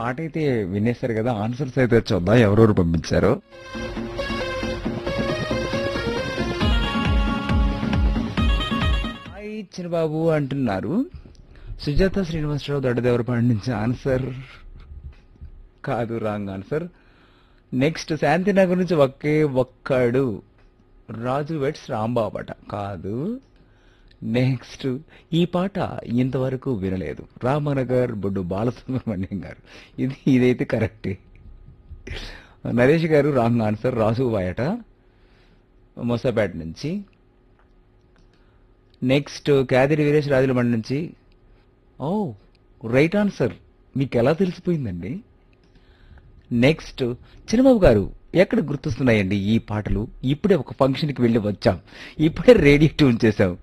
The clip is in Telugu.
పాట అయితే వినేశారు కదా ఆన్సర్స్ అయితే చూద్దాం ఎవరెవరు పంపించారో హాయ్ చిన్నబాబు అంటున్నారు సుజాత శ్రీనివాసరావు దొడ్డదేవర పండించే ఆన్సర్ కాదు రాంగ్ ఆన్సర్ నెక్స్ట్ శాంతినగర్ నుంచి ఒకే ఒక్కడు రాజు వెట్స్ రాంబాబట కాదు నెక్స్ట్ ఈ పాట ఇంతవరకు వినలేదు రామనగర్ బొడ్డు బాలసుబ్రహ్మణ్యం గారు ఇది ఇదైతే కరెక్టే నరేష్ గారు రాంగ్ ఆన్సర్ రాసు వాయట మొసపేట నుంచి నెక్స్ట్ క్యాదిరి వీరేష్ రాజులమండి నుంచి ఓ రైట్ ఆన్సర్ మీకు ఎలా తెలిసిపోయిందండి నెక్స్ట్ చిన్నబాబు గారు ఎక్కడ గుర్తొస్తున్నాయండి ఈ పాటలు ఇప్పుడే ఒక ఫంక్షన్కి వెళ్ళి వచ్చాం ఇప్పుడే రేడియో ట్యూన్ చేశాం